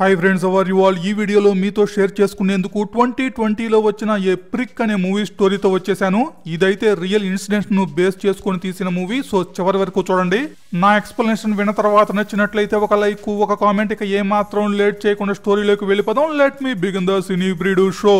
hi friends how are you all ఈ వీడియోలో మీతో షేర్ చేసుకునేందుకు ట్వంటీ ట్వంటీలో వచ్చిన ఏ ప్రిక్ అనే మూవీ స్టోరీతో వచ్చేసాను ఇదైతే రియల్ ఇన్సిడెంట్స్ ను బేస్ చేసుకొని తీసిన మూవీ సో చివరి వరకు చూడండి నా ఎక్స్ప్లెనేషన్ విన్న తర్వాత నచ్చినట్లయితే ఒక లైక్ ఒక కామెంట్ ఇక ఏ మాత్రం లేట్ చేయకుండా స్టోరీలోకి వెళ్ళిపోదాం లెట్ మీ బిగిన్ ద సినీ బ్రీడు షో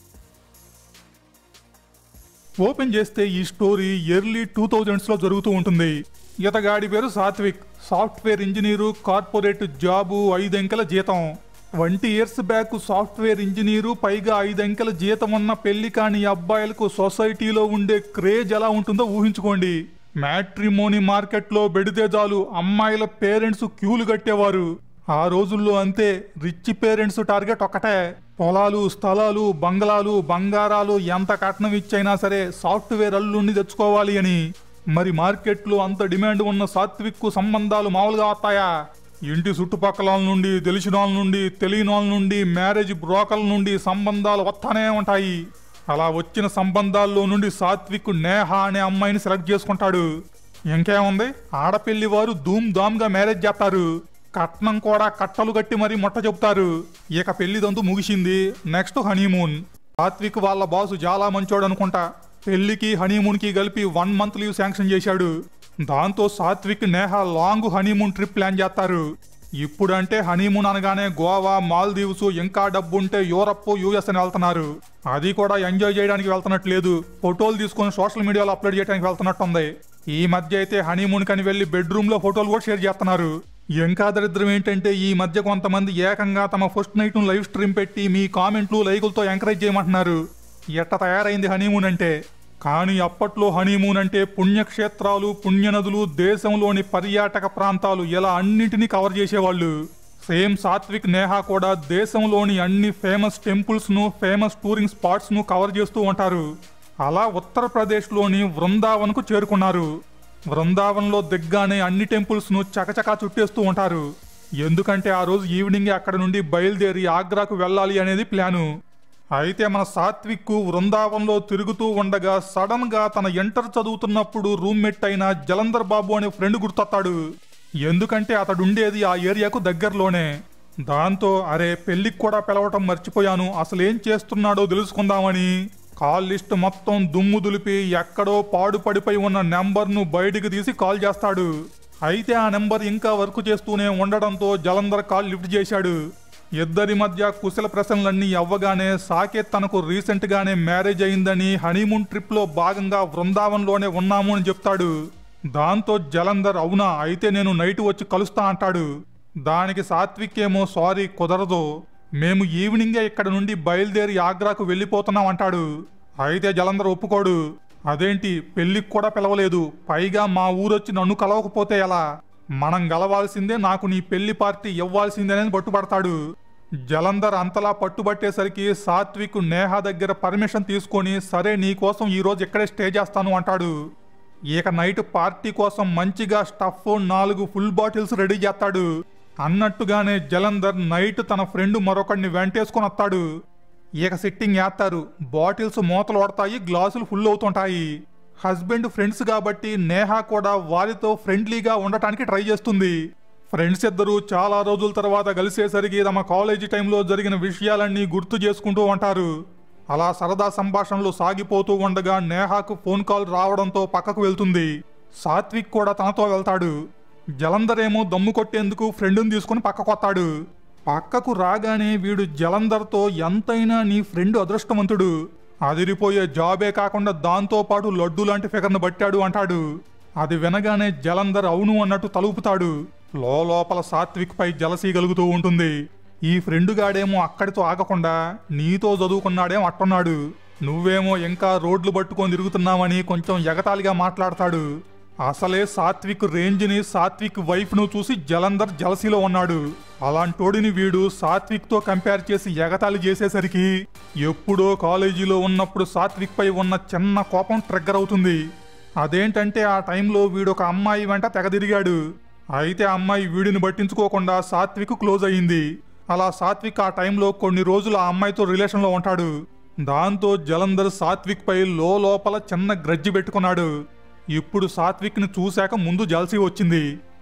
ఓపెన్ చేస్తే ఈ స్టోరీ ఎర్లీ టూ థౌజండ్స్లో జరుగుతూ ఉంటుంది ఇతగాడి పేరు Satvik software engineer corporate job ఐదంకెల జీతం twenty years back software engineer పైగా ఐదంకెల జీతం ఉన్న పెళ్లి కాని అబ్బాయిలకు సొసైటీలో ఉండే క్రేజ్ ఎలా ఉంటుందో ఊహించుకోండి మ్యాట్రిమోని మార్కెట్లో బెడితే చాలు అమ్మాయిల పేరెంట్స్ క్యూలు కట్టేవారు ఆ రోజుల్లో అంతే రిచ్ పేరెంట్స్ టార్గెట్ ఒకటే పొలాలు స్థలాలు బంగ్లాలు బంగారాలు ఎంత కట్నం ఇచ్చైనా సరే సాఫ్ట్వేర్ అల్లుండి తెచ్చుకోవాలి అని మరి మార్కెట్లో అంత డిమాండ్ ఉన్న సాత్విక్ సంబంధాలు మామూలుగా వస్తాయా ఇంటి చుట్టుపక్కల వాళ్ళ నుండి తెలిసిన వాళ్ళ నుండి తెలియని వాళ్ళ నుండి మ్యారేజ్ బ్రోకర్ల నుండి సంబంధాలు వస్తానే ఉంటాయి అలా వచ్చిన సంబంధాల్లో నుండి సాత్విక్ నేహ అనే అమ్మాయిని సెలెక్ట్ చేసుకుంటాడు ఇంకేముంది ఆడపెళ్లి వారు ధూమ్ ధామ్గా మ్యారేజ్ చేస్తారు కట్నం కూడా కట్టలు కట్టి మరీ మొట్ట చెబుతారు ఇక పెళ్లిదంతు ముగిసింది నెక్స్ట్ హనీమూన్ సాత్విక్ వాళ్ళ బాసు చాలా మంచోడు అనుకుంటా పెళ్లికి హనీమూన్కి కలిపి వన్ మంత్ లీవ్ శాంక్షన్ చేశాడు దాంతో Satvik Neha long honeymoon trip plan చేస్తారు ఇప్పుడంటే హనీమూన్ అనగానే గోవా మాల్దీవ్స్ ఇంకా డబ్బుంటే యూరప్ యూఎస్ అని వెళ్తున్నారు అది కూడా ఎంజాయ్ చేయడానికి వెళ్తున్నట్లేదు ఫోటోలు తీసుకొని సోషల్ మీడియాలో అప్లోడ్ చేయడానికి వెళ్తున్నట్టుంది ఈ మధ్య అయితే హనీమూన్ కని వెళ్ళి బెడ్రూమ్ లో ఫోటోలు కూడా షేర్ చేస్తున్నారు ఇంకా దరిద్రం ఏంటంటే ఈ మధ్య కొంతమంది ఏకంగా తమ ఫస్ట్ నైట్ ను లైవ్ స్ట్రీమ్ పెట్టి మీ కామెంట్లు లైకులతో ఎంకరేజ్ చేయమంటున్నారు ఎట్ట తయారైంది హనీమూన్ అంటే కానీ అప్పట్లో హనీమూన్ అంటే పుణ్యక్షేత్రాలు పుణ్యనదులు దేశంలోని పర్యాటక ప్రాంతాలు ఇలా అన్నింటినీ కవర్ చేసేవాళ్ళు సేమ్ సాత్విక్ నేహా కూడా దేశంలోని అన్ని ఫేమస్ టెంపుల్స్ ను ఫేమస్ టూరింగ్ స్పాట్స్ ను కవర్ చేస్తూ ఉంటారు అలా ఉత్తరప్రదేశ్లోని వృందావన్కు చేరుకున్నారు బృందావనంలో దిగ్గానే అన్ని టెంపుల్స్ ను చకచకా చుట్టేస్తూ ఉంటారు ఎందుకంటే ఆ రోజు ఈవినింగ్ అక్కడ నుండి బయలుదేరి ఆగ్రాకు వెళ్ళాలి అనేది ప్లాను అయితే మన సాత్విక్ వృందావనంలో తిరుగుతూ ఉండగా సడన్ గా తన ఎంటర్ చదువుతున్నప్పుడు రూమ్మేట్ అయిన జలంధర్ బాబు అనే ఫ్రెండ్ గుర్తొస్తాడు ఎందుకంటే అతడు ఉండేది ఆ ఏరియాకు దగ్గరలోనే దాంతో అరే పెళ్లికి కూడా పిలవటం మర్చిపోయాను అసలు ఏం చేస్తున్నాడో తెలుసుకుందామని కాల్ లిస్ట్ మొత్తం దుమ్ము దులిపి ఎక్కడో పాడుపడిపోయి ఉన్న నెంబర్ను బయటికి తీసి కాల్ చేస్తాడు అయితే ఆ నెంబర్ ఇంకా వర్క్ చేస్తూనే ఉండడంతో జలంధర్ కాల్ లిఫ్ట్ చేశాడు ఇద్దరి మధ్య కుశల ప్రశ్నలన్నీ అవ్వగానే సాకేత్ తనకు రీసెంట్ గానే మ్యారేజ్ అయిందని హనీమూన్ ట్రిప్ లో భాగంగా వృందావన్లోనే ఉన్నాము అని చెప్తాడు దాంతో జలంధర్ అవునా అయితే నేను నైట్ వచ్చి కలుస్తా అంటాడు దానికి సాత్విక్ ఏమో సారీ కుదరదు మేము ఈవినింగే ఇక్కడ నుండి బయలుదేరి ఆగ్రాకు వెళ్ళిపోతున్నాం అంటాడు అయితే జలంధర్ ఒప్పుకోడు అదేంటి పెళ్లికి కూడా పిలవలేదు పైగా మా ఊరొచ్చి నన్ను కలవకపోతే ఎలా మనం గలవాల్సిందే నాకు నీ పెళ్లి పార్టీ ఇవ్వాల్సిందే అని పట్టుబడతాడు జలంధర్ అంతలా పట్టుబట్టేసరికి సాత్విక్ నేహ దగ్గర పర్మిషన్ తీసుకొని సరే నీ కోసం ఈ రోజు ఇక్కడే స్టే చేస్తాను అంటాడు ఇక నైట్ పార్టీ కోసం మంచిగా స్టఫ్ నాలుగు ఫుల్ బాటిల్స్ రెడీ చేస్తాడు అన్నట్టుగానే జలంధర్ నైట్ తన ఫ్రెండ్ మరొకడిని వెంటేసుకొని వస్తాడు ఇక సిట్టింగ్ వేస్తారు బాటిల్స్ మూతలు పడతాయి గ్లాసులు ఫుల్ అవుతుంటాయి హస్బెండ్ ఫ్రెండ్స్ కాబట్టి నేహ కూడా వారితో ఫ్రెండ్లీగా ఉండటానికి ట్రై చేస్తుంది ఫ్రెండ్స్ ఇద్దరు చాలా రోజుల తర్వాత కలిసేసరికి తమ కాలేజీ టైంలో జరిగిన విషయాలన్నీ గుర్తు చేసుకుంటూ ఉంటారు అలా సరదా సంభాషణలు సాగిపోతూ ఉండగా నేహాకు ఫోన్ కాల్ రావడంతో పక్కకు వెళ్తుంది సాత్విక్ కూడా తనతో వెళ్తాడు జలంధర్ ఏమో దమ్ము కొట్టేందుకు ఫ్రెండ్ని తీసుకుని పక్కకొస్తాడు పక్కకు రాగానే వీడు జలంధర్తో ఎంతైనా నీ ఫ్రెండ్ అదృష్టవంతుడు అదిరిపోయే జాబే కాకుండా దాంతో పాటు లడ్డు లాంటి ఫిగర్ను బట్టాడు అంటాడు అది వినగానే జలంధర్ అవును అన్నట్టు తలుపుతాడు లోపల సాత్విక్ పై జలసీ కలుగుతూ ఉంటుంది ఈ ఫ్రెండ్ గాడేమో అక్కడితో ఆగకుండా నీతో చదువుకున్నాడేమో అట్టున్నాడు నువ్వేమో ఇంకా రోడ్లు పట్టుకొని తిరుగుతున్నావని కొంచెం ఎగతాళిగా మాట్లాడతాడు అసలే సాత్విక్ రేంజ్ని సాత్విక్ వైఫ్ను చూసి జలంధర్ జలసీలో ఉన్నాడు అలాంటోడిని వీడు సాత్విక్తో కంపేర్ చేసి ఎగతాళి చేసేసరికి ఎప్పుడో కాలేజీలో ఉన్నప్పుడు సాత్విక్ పై ఉన్న చిన్న కోపం ట్రిగ్గర్ అవుతుంది అదేంటంటే ఆ టైంలో వీడు ఒక అమ్మాయి వెంట తెగదిరిగాడు అయితే ఆ అమ్మాయి వీడిని పట్టించుకోకుండా సాత్విక్ క్లోజ్ అయింది అలా సాత్విక్ ఆ టైంలో కొన్ని రోజులు ఆ అమ్మాయితో రిలేషన్లో ఉంటాడు దాంతో జలంధర్ సాత్విక్ పై లోపల చిన్న గ్రజ్జి పెట్టుకున్నాడు ఇప్పుడు సాత్విక్ని చూశాక ముందు జల్సీ వచ్చింది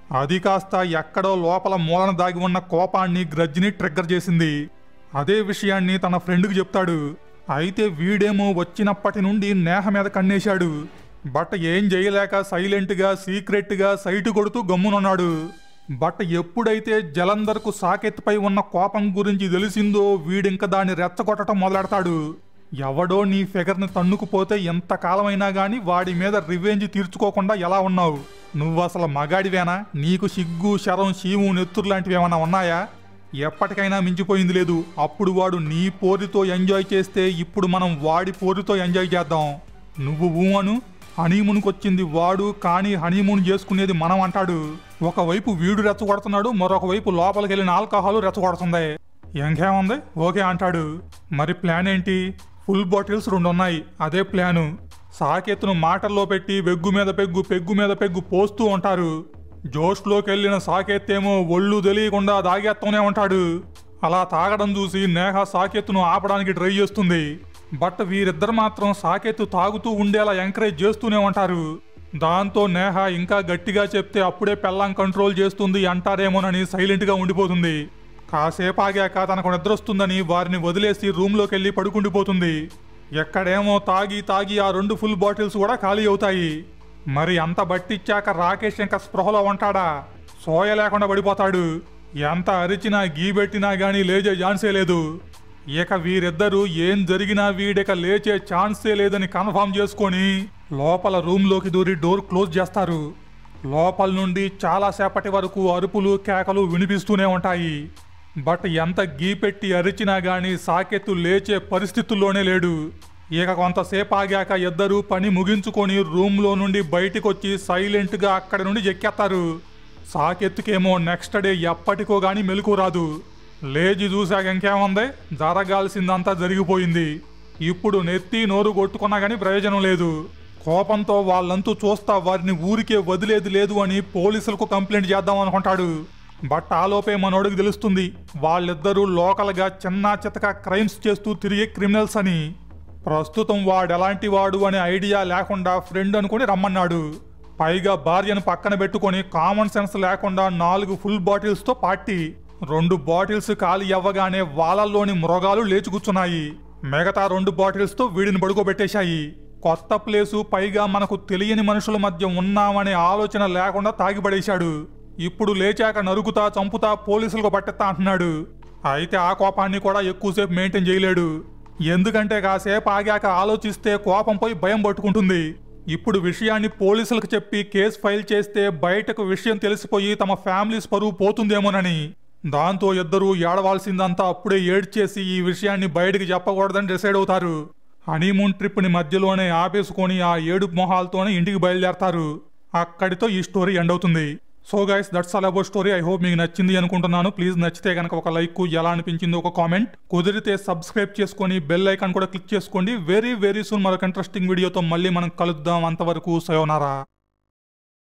అది కాస్త ఎక్కడో లోపల మూలన దాగి ఉన్న కోపాన్ని గ్రజ్ని ట్రిగ్గర్ చేసింది అదే విషయాన్ని తన ఫ్రెండ్కి చెప్తాడు అయితే వీడేమో వచ్చినప్పటి నుండి నేహ మీద కన్నేశాడు బట్ ఏం చేయలేక సైలెంట్గా సీక్రెట్గా సైటు కొడుతూ గమ్మునున్నాడు బట్ ఎప్పుడైతే జలంధర్కు సాకెత్పై ఉన్న కోపం గురించి తెలిసిందో వీడింక దాన్ని రెచ్చగొట్టడం మొదలెడతాడు ఎవడో నీ ఫిగర్ని తన్నుకుపోతే ఎంతకాలమైనా గాని వాడి మీద రివెంజ్ తీర్చుకోకుండా ఎలా ఉన్నావు నువ్వు అసలు మగాడివేనా నీకు సిగ్గు శరం శీము నెత్తురు లాంటివి ఏమైనా ఉన్నాయా ఎప్పటికైనా మించిపోయింది లేదు అప్పుడు వాడు నీ పోరుతో ఎంజాయ్ చేస్తే ఇప్పుడు మనం వాడి పోరుతో ఎంజాయ్ చేద్దాం నువ్వు ఊహను హనీమూన్కి వచ్చింది వాడు కానీ హనీమూన్ చేసుకునేది మనం అంటాడు ఒకవైపు వీడు రెచ్చగొడుతున్నాడు మరొక వైపు లోపలికి వెళ్ళిన ఆల్కహాల్ రెచ్చగొడుతుంది ఇంకేముంది ఓకే అంటాడు మరి ప్లాన్ ఏంటి ఫుల్ బాటిల్స్ రెండు ఉన్నాయి అదే ప్లాను సాకెత్తును మాటల్లో పెట్టి వెగ్గు మీద పెగ్గు పెగ్గు మీద పెగ్గు పోస్తూ ఉంటారు జోష్లోకి వెళ్ళిన సాకెత్తేమో ఒళ్ళు తెలియకుండా దాగేస్తూనే ఉంటాడు అలా తాగడం చూసి నేహ సాకెత్తును ఆపడానికి ట్రై చేస్తుంది బట్ వీరిద్దరు మాత్రం సాకెత్తు తాగుతూ ఉండేలా ఎంకరేజ్ చేస్తూనే ఉంటారు దాంతో నేహ ఇంకా గట్టిగా చెప్తే అప్పుడే పెళ్ళాం కంట్రోల్ చేస్తుంది అంటారేమోనని సైలెంట్గా ఉండిపోతుంది కాసేపు ఆగాక తనకు నిద్రొస్తుందని వారిని వదిలేసి రూమ్లోకి వెళ్ళి పడుకుండిపోతుంది ఎక్కడేమో తాగి తాగి ఆ రెండు ఫుల్ బాటిల్స్ కూడా ఖాళీ అవుతాయి మరి అంత బట్టిచ్చాక రాకేష్ ఇంకా స్పృహలో ఉంటాడా సోయ లేకుండా పడిపోతాడు ఎంత అరిచినా గీ పెట్టినా గానీ లేచే ఛాన్సే లేదు ఇక వీరిద్దరూ ఏం జరిగినా వీడిక లేచే ఛాన్సే లేదని కన్ఫర్మ్ చేసుకొని లోపల రూమ్లోకి దూరి డోర్ క్లోజ్ చేస్తారు లోపల నుండి చాలాసేపటి వరకు అరుపులు కేకలు వినిపిస్తూనే ఉంటాయి బట్ ఎంత గీ పెట్టి అరిచినా గాని సాకెత్తు లేచే పరిస్థితుల్లోనే లేడు ఇక కొంతసేపు ఆగాక ఇద్దరు పని ముగించుకొని రూమ్లో నుండి బయటికి వచ్చి సైలెంట్గా అక్కడి నుండి ఎక్కేస్తారు సాకెత్తుకేమో నెక్స్ట్ డే ఎప్పటికో గాని మెలకు రాదు లేచి చూశాక ఇంకేముంది జరగాల్సిందంతా జరిగిపోయింది ఇప్పుడు నెత్తి నోరు కొట్టుకున్నా గానీ ప్రయోజనం లేదు కోపంతో వాళ్ళంతూ చూస్తా వారిని ఊరికే వదిలేది లేదు అని పోలీసులకు కంప్లైంట్ చేద్దాం అనుకుంటాడు బట్ ఆలోపే మనోడికి తెలుస్తుంది వాళ్ళిద్దరూ లోకల్గా చిన్న చితక క్రైమ్స్ చేస్తూ తిరిగే క్రిమినల్స్ అని ప్రస్తుతం వాడెలాంటి వాడు అనే ఐడియా లేకుండా ఫ్రెండ్ అనుకుని రమ్మన్నాడు పైగా భార్యను పక్కన పెట్టుకొని కామన్ సెన్స్ లేకుండా నాలుగు ఫుల్ బాటిల్స్తో పార్టీ రెండు బాటిల్స్ ఖాళీ అవ్వగానే వాళ్ళల్లోని మృగాలు లేచి కూర్చున్నాయి మిగతా రెండు బాటిల్స్తో వీడిని పడుకోబెట్టేశాయి కొత్త ప్లేసు పైగా మనకు తెలియని మనుషుల మధ్య ఉన్నామనే ఆలోచన లేకుండా తాగిపడేశాడు ఇప్పుడు లేచాక నరుకుతా చంపుతా పోలీసులకు పట్టెత్తా అంటున్నాడు అయితే ఆ కోపాన్ని కూడా ఎక్కువసేపు మెయింటైన్ చేయలేడు ఎందుకంటే కాసేపు ఆగాక ఆలోచిస్తే కోపం పోయి భయం పట్టుకుంటుంది ఇప్పుడు విషయాన్ని పోలీసులకు చెప్పి కేసు ఫైల్ చేస్తే బయటకు విషయం తెలిసిపోయి తమ ఫ్యామిలీస్ పరువు పోతుందేమోనని దాంతో ఇద్దరూ ఏడవాల్సిందంతా అప్పుడే ఏడ్చేసి ఈ విషయాన్ని బయటికి చెప్పకూడదని డిసైడ్ అవుతారు హనీమూన్ ట్రిప్ని మధ్యలోనే ఆపేసుకొని ఆ ఏడు మొహాలతోనే ఇంటికి బయలుదేరతారు అక్కడితో ఈ స్టోరీ ఎండ్ అవుతుంది so guys that's all about story I hope మీకు నచ్చింది అనుకుంటున్నాను ప్లీజ్ నచ్చితే కనుక ఒక లైక్ ఎలా అనిపించింది ఒక కామెంట్ కుదిరితే సబ్స్క్రైబ్ చేసుకొని బెల్ ఐకాన్ కూడా క్లిక్ చేసుకోండి వెరీ వెరీ సూన్ మరొక ఇంట్రెస్టింగ్ వీడియోతో మళ్ళీ మనం కలుద్దాం అంతవరకు సయోనారా